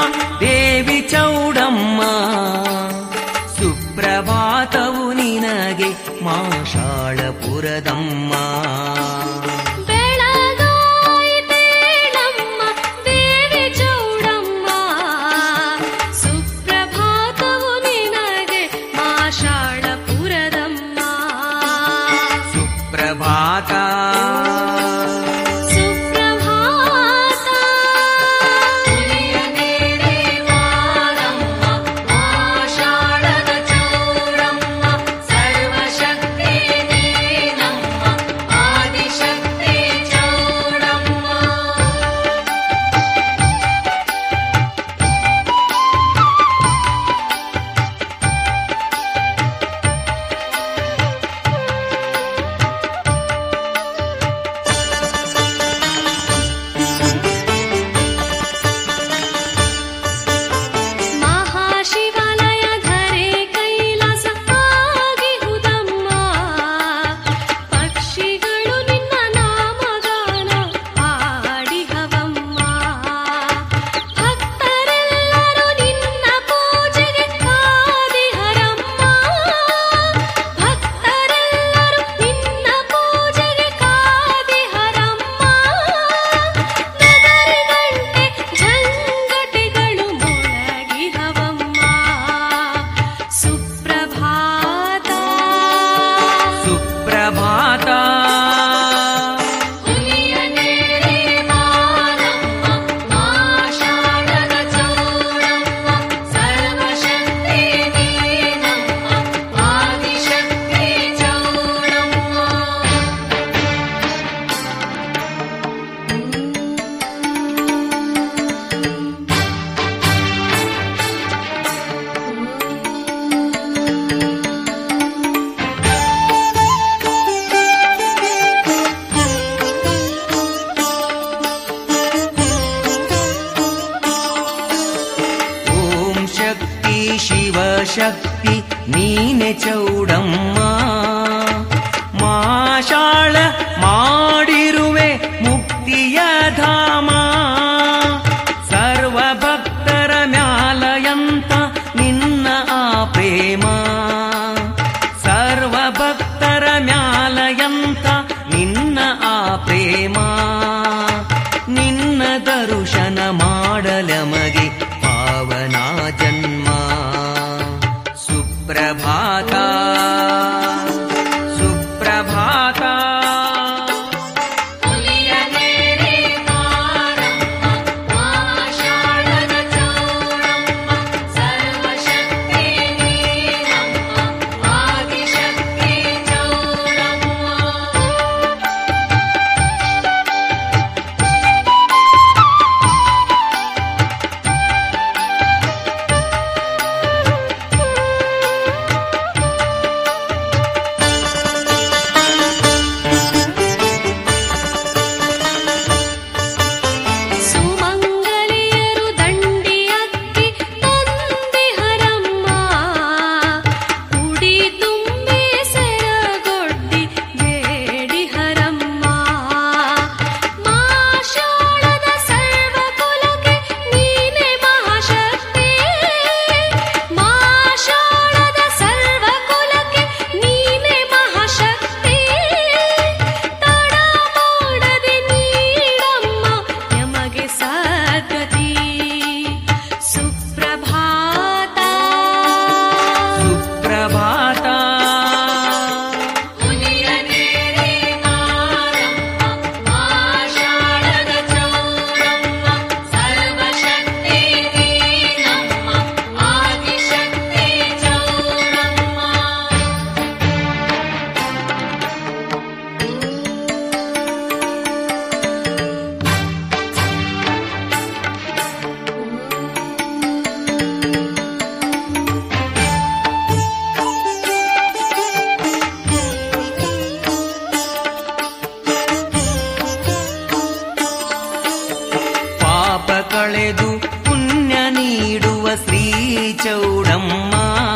ದೇವಿ ಚೌಡಮ್ಮ ಸುಪ್ರಭಾತವು ನಿನಗೆ ಮಾಷಾಳಪುರದಮ್ಮ ಬೆಳಗಾಯಿತೇಳಮ್ಮ ದೇವಿ ಚೌಡಮ್ಮ ಸುಪ್ರಭಾತವು ನಿನಗೆ ಮಾಷಾಳಪುರದಮ್ಮ ಸುಪ್ರಭಾತ ಸುಪ್ರಭಾತ ಉಲಿಯನೇರೆ ಮಾರಮ್ಮ ಮಾಷಾಳದ ಚೌಡಮ್ಮ ಸರ್ವಶಕ್ತಿ ನೀನಮ್ಮ ಆದಿಶಕ್ತಿ ಚೌಡಮ್ಮ ಮಹಾಶಿವಾಲಯ ಧರೆ ಕೈಲಾಸ ಆಗಿಹುದಮ್ಮ ಪಕ್ಷಿಗಳು ನಿನ್ನ ನಾಮಗಾನ ಹಾಡಿಹವಮ್ಮ ಭಕ್ತರೆಲ್ಲರೂ ನಿನ್ನ ಪೂಜೆಗೆ ಕಾದಿಹರಮ್ಮ ಭಕ್ತರೆಲ್ಲರೂ ನಿನ್ನ ಪೂಜೆಗೆ ಕಾದಿಹರಮ್ಮ ನಗರಿ ಗಂಟೆ ಝಂಗಟೆಗಳು ಮೊಳಗಿಹವಮ್ಮ ಸುಪ್ರಭಾತ ಸುಪ್ರಭಾತ ಹುಲಿಯನೇರೆ ಮಾರಮ್ಮ ಮಾಷಾಢದ ಚೌಡಮ್ಮ ಸರ್ವಶಕ್ತಿ ನೀನಮ್ಮ ಆದಿಶಕ್ತಿ ಚೌಡಮ್ಮ ಓಂ ಶಕ್ತಿ ಶಿವ ಶಕ್ತಿ ನೀನೆ ಚೌಡಮ್ಮ ಮಾಷಾಳ ಮಾಡಿರುವೆ ಮುಕ್ತಿಯ ಧಾಮ ಸರ್ವ ಭಕ್ತರ ಮ್ಯಾಲಯಂತ ನಿನ್ನ ಆ ಪ್ರೇಮ ಸರ್ವ ಭಕ್ತರ ಮ್ಯಾಲಯಂತ ನಿನ್ನ ಆ ಪ್ರೇಮ ನಿನ್ನ ದರ್ಶನ ಮಾಡಲಮಗೆ ಪಾವನ ಜನ್ಮ ಸುಪ್ರಭಾತ ಸುಪ್ರಭಾತ ಹುಲಿಯನೇರೆ ಮಾರಮ್ಮ ಮಾಷಾಢದ ಚೌಡಮ್ಮ ಸರ್ವಶಕ್ತಿ ನೀನಮ್ಮ ಆದಿಶಕ್ತಿ ಚೌಡಮ್ಮ ಸುಮಂಗಲಿಯರು ದಂಡಿಯಕ್ಕಿ ತಂದಿಹರಮ್ಮ ಕುಡಿ ತುಂಬಿ ಸೆರಗೊಡ್ಡಿ ಬೇಡಿಹರಮ್ಮ ಮಾಷಾಳದ ಸರ್ವ ಕುಲಕ್ಕೆ ನೀನೆ ಮಹಾಶಕ್ತಿ ಮಾಷಾಳದ ಸರ್ವ ಕುಲಕ್ಕೆ ನೀನೆ ಮಹಾಶಕ್ತಿ ತಡ ಮಾಡದೆ ನೀಡಮ್ಮ ನಮಗೆ ಸದ್ಗತಿ ಸುಪ್ರಭಾತ ಸುಪ್ರಭಾತ ಹುಲಿಯನೇರೆ ಮಾರಮ್ಮ ಮಾಷಾಢದ ಚೌಡಮ್ಮ ಸರ್ವಶಕ್ತಿ ನೀನಮ್ಮ ಆದಿಶಕ್ತಿ ಚೌಡಮ್ಮ ಪಾಪ ಕಳೆದು ಪುಣ್ಯ ನೀಡುವ ಶ್ರೀ ಚೌಡಮ್ಮ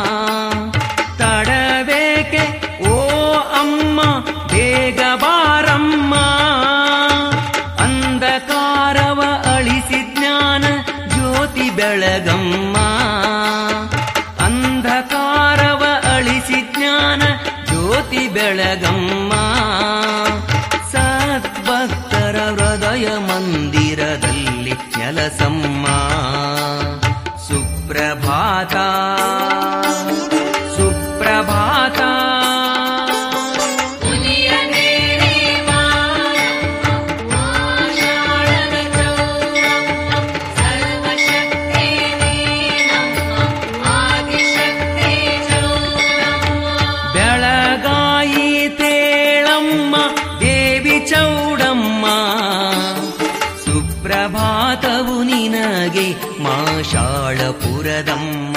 ತಡಬೇಕೆ ಓ ಅಮ್ಮ ಬೇಗ ಬಾರಮ್ಮ ಅಂಧಕಾರವ ಅಳಿಸಿ ಜ್ಞಾನ ಜ್ಯೋತಿ ಬೆಳಗಮ್ಮ ಅಂಧಕಾರವ ಅಳಿಸಿ ಜ್ಞಾನ ಜ್ಯೋತಿ ಬೆಳಗಮ್ಮ ಸದ್ಭಕ್ತರ ಹೃದಯ ಮಂದಿರದಲ್ಲಿ ನೆಲಸಮ್ಮ ಸುಪ್ರಭಾತ ಸುಪ್ರಭಾತ ಮುನಿಯ ನೇರಿ ಮಾರಮ್ಮ ಆಷಾಢದ ಚೌರಮ್ಮ ಸರ್ವಶಕ್ತಿ ನೀನಮ್ಮ ಆದಿಶಕ್ತಿ ಚೌರಮ್ಮ ಬೆಳಗಾಯಿ ತೇಳಮ್ಮ ದೇವಿ ಚೌಡಮ್ಮ ಸುಪ್ರಭಾತವು ನಿನಗೆ ಮಾಷಾಳಪುರದಮ್ಮ